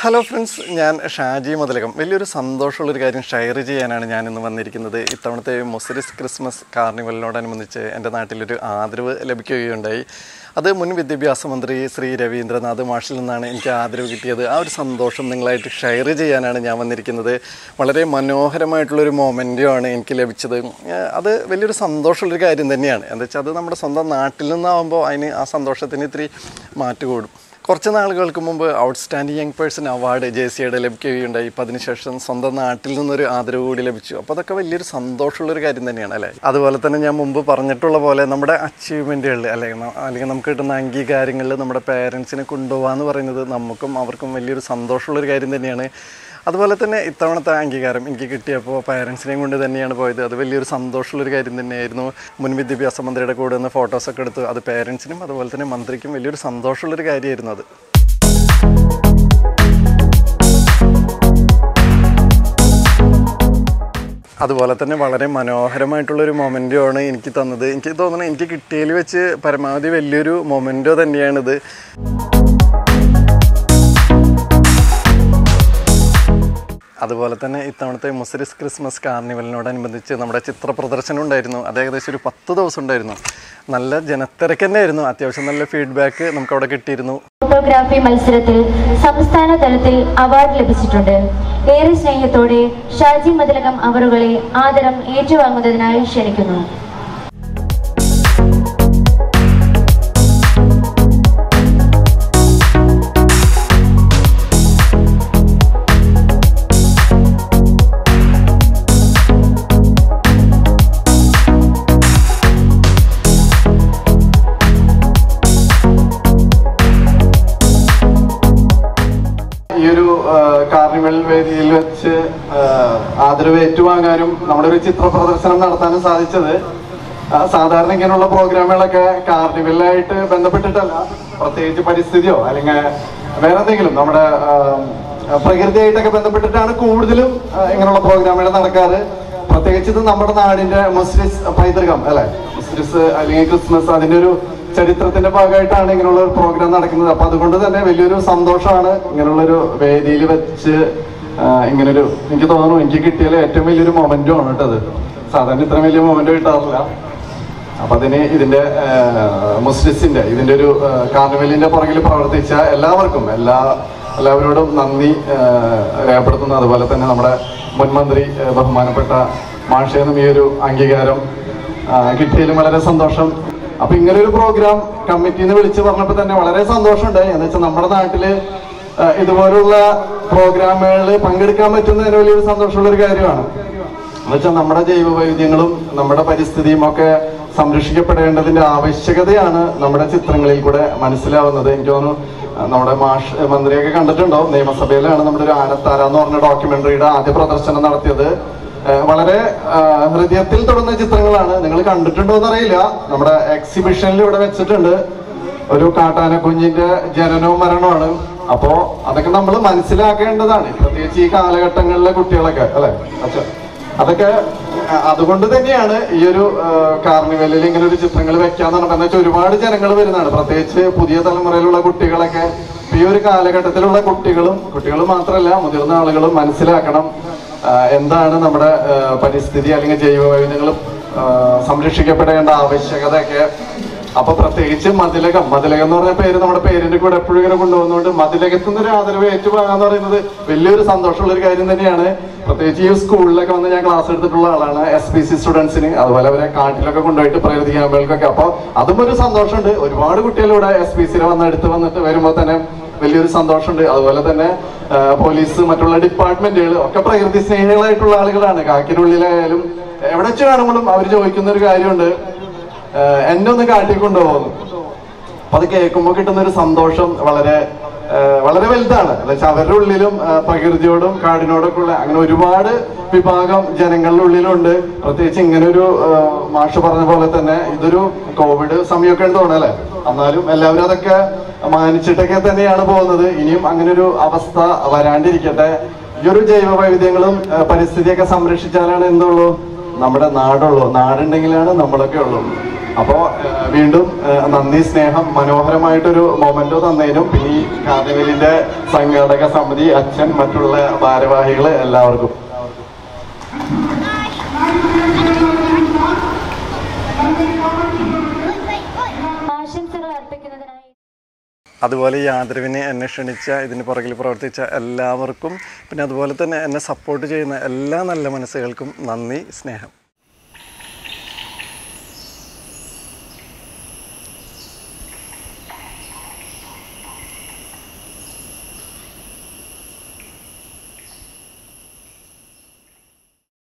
hello friends ഞാൻ ഷാജി മുതലകം വലിയൊരു സന്തോഷമുള്ളൊരു കാര്യം ഷെയർ ചെയ്യാനാണ് ഞാൻ ഇന്ന് വന്നിരിക്കുന്നത് ഇത്തവണത്തെ മൊസറിസ് ക്രിസ്മസ് കാർണിവലിനോടനുബന്ധിച്ച് എൻ്റെ നാട്ടിലൊരു ആദരവ് ലഭിക്കുകയുണ്ടായി അത് മുൻ വിദ്യാഭ്യാസ മന്ത്രി ശ്രീ രവീന്ദ്രനാഥ് മാഷിൽ നിന്നാണ് എനിക്ക് ആദരവ് കിട്ടിയത് ആ ഒരു സന്തോഷം നിങ്ങളായിട്ട് ഷെയർ ചെയ്യാനാണ് ഞാൻ വന്നിരിക്കുന്നത് വളരെ മനോഹരമായിട്ടുള്ളൊരു മൊമെൻറ്റുമാണ് എനിക്ക് ലഭിച്ചത് ഏഹ് അത് വലിയൊരു സന്തോഷമുള്ളൊരു കാര്യം തന്നെയാണ് എന്താ വെച്ചാൽ അത് നമ്മുടെ സ്വന്തം നാട്ടിൽ നിന്നാകുമ്പോൾ അതിന് ആ സന്തോഷത്തിന് ഇത്തിരി മാറ്റ് കൂടും കുറച്ച് നാളുകൾക്ക് മുമ്പ് outstanding young person award J സിയുടെ ലഭിക്കുകയുണ്ടായി ഇപ്പം അതിനുശേഷം സ്വന്തം നാട്ടിൽ നിന്നൊരു ആദരവ് കൂടി ലഭിച്ചു അപ്പോൾ അതൊക്കെ വലിയൊരു സന്തോഷമുള്ളൊരു കാര്യം തന്നെയാണ് അല്ലേ അതുപോലെ തന്നെ ഞാൻ മുമ്പ് പറഞ്ഞിട്ടുള്ള പോലെ നമ്മുടെ അച്ചീവ്മെൻറ്റുകളിൽ അല്ലെങ്കിൽ ന- അല്ലെങ്കിൽ നമുക്ക് കിട്ടുന്ന അംഗീകാരങ്ങളിൽ നമ്മുടെ പേരൻസിനെ കൊണ്ടുപോകാന്ന് പറയുന്നത് നമുക്കും അവർക്കും വലിയൊരു സന്തോഷമുള്ളൊരു കാര്യം തന്നെയാണ് അതുപോലെ തന്നെ ഇത്തവണത്തെ അംഗീകാരം എനിക്ക് കിട്ടിയപ്പോൾ പാരൻസിനെയും കൊണ്ട് തന്നെയാണ് പോയത് അത് വലിയൊരു സന്തോഷമുള്ളൊരു കാര്യം തന്നെയായിരുന്നു മുൻ വിദ്യാഭ്യാസ മന്ത്രിയുടെ കൂടെ നിന്ന് ഫോട്ടോസൊക്കെ എടുത്ത് അത് പാരൻസിനും അതുപോലെ തന്നെ മന്ത്രിക്കും വലിയൊരു സന്തോഷമുള്ളൊരു കാര്യമായിരുന്നു അത് അതുപോലെ തന്നെ വളരെ മനോഹരമായിട്ടുള്ളൊരു മൊമെൻറ്റോ ആണ് എനിക്ക് തന്നത് എനിക്ക് തോന്നുന്നു എനിക്ക് കിട്ടിയതിൽ വെച്ച് പരമാവധി വലിയൊരു മൊമെൻറ്റോ തന്നെയാണിത് അതുപോലെ തന്നെ ഇത്തവണത്തെ മുസരിസ് ക്രിസ്മസ് കാർണിവലിനോടനുബന്ധിച്ച് നമ്മുടെ ചിത്ര പ്രദർശനം ഉണ്ടായിരുന്നു അത് ഏകദേശം ഒരു പത്ത് ദിവസം ഉണ്ടായിരുന്നു നല്ല ജനത്തിരക്ക് തന്നെയായിരുന്നു അത്യാവശ്യം നല്ല ഫീഡ്ബാക്ക് നമുക്ക് അവിടെ കിട്ടിയിരുന്നു ഫോട്ടോഗ്രാഫി മത്സരത്തിൽ സംസ്ഥാന തലത്തിൽ അവാർഡ് ലഭിച്ചിട്ടുണ്ട് ഏറെ സ്നേഹത്തോടെ ഷാജി മതിലകം അവറുകളെ ആദരം ഏറ്റുവാങ്ങുന്നതിനായി ക്ഷണിക്കുന്നു ഈ ഒരു കാർണിവൽ വേദിയിൽ വെച്ച് ആ, ആദരവ് ഏറ്റുവാങ്ങാനും നമ്മുടെ ഒരു ചിത്ര പ്രദർശനം നടത്താനും സാധിച്ചത് ആ, സാധാരണ ഇങ്ങനെയുള്ള പ്രോഗ്രാമുകളൊക്കെ കാർണിവലായിട്ട് ബന്ധപ്പെട്ടിട്ടല്ല പ്രത്യേകിച്ച് പരിസ്ഥിതിയോ അല്ലെങ്കിൽ വേറെ എന്തെങ്കിലും നമ്മുടെ ആ, പ്രകൃതിയായിട്ടൊക്കെ ബന്ധപ്പെട്ടിട്ടാണ് കൂടുതലും ആ, ഇങ്ങനെയുള്ള പ്രോഗ്രാമുകൾ നടക്കാറ് പ്രത്യേകിച്ച് ഇത് നമ്മുടെ നാടിന്റെ മുസ്ലിസ് പൈതൃകം അല്ലെ മുസ്ലിസ് അല്ലെങ്കിൽ ക്രിസ്മസ് അതിന്റെ ഒരു ചരിത്രത്തിന്റെ ഭാഗമായിട്ടാണ് ഇങ്ങനെയുള്ള ഒരു പ്രോഗ്രാം നടക്കുന്നത് അപ്പൊ അതുകൊണ്ട് തന്നെ വലിയൊരു സന്തോഷമാണ് ഇങ്ങനെയുള്ളൊരു വേദിയിൽ വെച്ച് ആ, ഇങ്ങനൊരു എനിക്ക് തോന്നുന്നു എനിക്ക് കിട്ടിയാൽ ഏറ്റവും വലിയൊരു മൊമെന്റും ആണ് കേട്ടത് സാധാരണ ഇത്ര വലിയ മൊമെന്റ് കിട്ടാറില്ല അപ്പൊ അതിന് ഇതിന്റെ മുസ്ലിസിന്റെ ഇതിന്റെ ഒരു ആ, കാർണിവലിന്റെ പുറകിൽ പ്രവർത്തിച്ച എല്ലാവർക്കും എല്ലാ എല്ലാവരോടും നന്ദി ആ, രേഖപ്പെടുത്തുന്നു അതുപോലെ തന്നെ നമ്മുടെ മുൻ മന്ത്രി ആ, ബഹുമാനപ്പെട്ട മാഷേന്നും ഈ ഒരു അംഗീകാരം ആ, കിട്ടിയതിലും വളരെ സന്തോഷം അപ്പൊ ഇങ്ങനെ ഒരു പ്രോഗ്രാം കമ്മിറ്റിന്ന് വിളിച്ച് പറഞ്ഞപ്പോൾ തന്നെ വളരെ സന്തോഷമുണ്ട് എന്ന് വെച്ചാൽ നമ്മുടെ നാട്ടില് ആ, ഇതുപോലുള്ള പ്രോഗ്രാമുകളിൽ പങ്കെടുക്കാൻ പറ്റുന്നതിന് വലിയൊരു സന്തോഷമുള്ള ഒരു കാര്യമാണ് എന്നുവെച്ചാൽ നമ്മുടെ ജൈവ വൈവിധ്യങ്ങളും നമ്മുടെ പരിസ്ഥിതിയും ഒക്കെ സംരക്ഷിക്കപ്പെടേണ്ടതിന്റെ ആവശ്യകതയാണ് നമ്മുടെ ചിത്രങ്ങളിൽ കൂടെ മനസ്സിലാവുന്നത് എനിക്ക് തോന്നുന്നു ആ, നമ്മുടെ മാഷ് മന്ത്രിയൊക്കെ കണ്ടിട്ടുണ്ടോ നിയമസഭയിലാണ് നമ്മുടെ ഒരു ആനത്താര എന്ന് പറഞ്ഞ ഡോക്യുമെന്ററിയുടെ ആദ്യ പ്രദർശനം നടത്തിയത് ആ, വളരെ ആ, ഹൃദയത്തിൽ തൊടുന്ന ചിത്രങ്ങളാണ് നിങ്ങൾ കണ്ടിട്ടുണ്ടോ എന്നറിയില്ല നമ്മുടെ എക്സിബിഷനിൽ ഇവിടെ വെച്ചിട്ടുണ്ട് ഒരു കാട്ടാന കുഞ്ഞിന്റെ ജനനവും മരണവുമാണ് അപ്പോ അതൊക്കെ നമ്മൾ മനസ്സിലാക്കേണ്ടതാണ് പ്രത്യേകിച്ച് ഈ കാലഘട്ടങ്ങളിലെ കുട്ടികളൊക്കെ അല്ലെ അച്ഛൻ അതൊക്കെ അ- അതുകൊണ്ട് തന്നെയാണ് ഈ ഒരു ആ, കാർണിവലിൽ ഇങ്ങനെ ഒരു ചിത്രങ്ങൾ വെക്കാന്ന് പറഞ്ഞാൽ വെച്ചാൽ ഒരുപാട് ജനങ്ങൾ വരുന്നതാണ് പ്രത്യേകിച്ച് പുതിയ തലമുറയിലുള്ള കുട്ടികളൊക്കെ ഇപ്പൊ ഈ ഒരു കാലഘട്ടത്തിലുള്ള കുട്ടികളും കുട്ടികൾ മാത്രമല്ല മുതിർന്ന ആളുകളും മനസ്സിലാക്കണം ആ, എന്താണ് നമ്മുടെ ആ, പരിസ്ഥിതി അല്ലെങ്കിൽ ജൈവ വൈവിധ്യങ്ങൾ സംരക്ഷിക്കപ്പെടേണ്ട ആവശ്യകതയൊക്കെ അപ്പൊ പ്രത്യേകിച്ച് മതിലകം മതിലകം എന്ന് പറഞ്ഞ പേര് നമ്മുടെ പേരിന്റെ കൂടെ എപ്പോഴും ഇങ്ങനെ കൊണ്ടുപോകുന്നതുകൊണ്ട് മതിലകത്തുനിന്ന് ഒരു ആദരവ് ഏറ്റുവാങ്ങാന്ന് പറയുന്നത് വലിയൊരു സന്തോഷമുള്ള ഒരു കാര്യം തന്നെയാണ് പ്രത്യേകിച്ച് ഈ സ്കൂളിലൊക്കെ വന്ന് ഞാൻ ക്ലാസ് എടുത്തിട്ടുള്ള ആളാണ് എസ് പി സി സ്റ്റുഡൻസിന് അതുപോലെ അവരെ കാട്ടിലൊക്കെ കൊണ്ടുപോയിട്ട് പ്രകൃതി ക്യാമ്പുകൾക്കൊക്കെ അപ്പൊ അതും ഒരു സന്തോഷമുണ്ട് ഒരുപാട് കുട്ടികളിവിടെ എസ് പി സിയിൽ വന്ന് അടുത്ത് വന്നിട്ട് വരുമ്പോൾ തന്നെ വലിയൊരു സന്തോഷമുണ്ട് അതുപോലെ തന്നെ ആ, പോലീസ് മറ്റുള്ള ഡിപ്പാർട്ട്മെന്റുകൾ ഒക്കെ പ്രകൃതി സ്നേഹികളായിട്ടുള്ള ആളുകളാണ് കാക്കിനുള്ളിലായാലും എവിടെ വെച്ച് കാണുമ്പോഴും അവർ ചോദിക്കുന്ന ഒരു കാര്യമുണ്ട് ഏഹ് എന്നെ ഒന്ന് കാട്ടിക്കൊണ്ടുപോകുന്നു അപ്പൊ അത് കേൾക്കുമ്പോൾ കിട്ടുന്ന ഒരു സന്തോഷം വളരെ ഏഹ് വളരെ വലുതാണ് എന്ന് വെച്ചാൽ അവരുടെ ഉള്ളിലും ഏഹ് പ്രകൃതിയോടും കാടിനോടൊക്കെ ഉള്ള അങ്ങനെ ഒരുപാട് വിഭാഗം ജനങ്ങളുടെ ഉള്ളിലുണ്ട് പ്രത്യേകിച്ച് ഇങ്ങനെ ഒരു ഏഹ് മാഷ് പറഞ്ഞ പോലെ തന്നെ ഇതൊരു കോവിഡ് സമയമൊക്കെ ഉണ്ട് തോന്നല്ലേ എന്നാലും എല്ലാവരും അതൊക്കെ മാനിച്ചിട്ടൊക്കെ തന്നെയാണ് പോകുന്നത് ഇനിയും അങ്ങനെ ഒരു അവസ്ഥ വരാണ്ടിരിക്കട്ടെ ഈ ഒരു ജൈവ വൈവിധ്യങ്ങളും ഏഹ് പരിസ്ഥിതിയൊക്കെ സംരക്ഷിച്ചാലാണ് എന്തുള്ളൂ നമ്മുടെ നാടുള്ളൂ നാടുണ്ടെങ്കിലാണ് നമ്മളൊക്കെ ഉള്ളൂ അപ്പോൾ വീണ്ടും ആ, നന്ദി സ്നേഹം മനോഹരമായിട്ടൊരു മൊമെന്റോ തന്നതിനും പിന്നെ ഈ കാർണിവലിന്റെ സംഘാടക സമിതി അച്ഛൻ മറ്റുള്ള ഭാരവാഹികള് എല്ലാവർക്കും ആശംസകൾ അർപ്പിക്കുന്നതിനായി അതുപോലെ ഈ ആദരവിനെ എന്നെ ക്ഷണിച്ച ഇതിന് പുറകിൽ പ്രവർത്തിച്ച എല്ലാവർക്കും പിന്നെ അതുപോലെ തന്നെ എന്നെ സപ്പോർട്ട് ചെയ്യുന്ന എല്ലാ നല്ല മനസ്സുകൾക്കും നന്ദി സ്നേഹം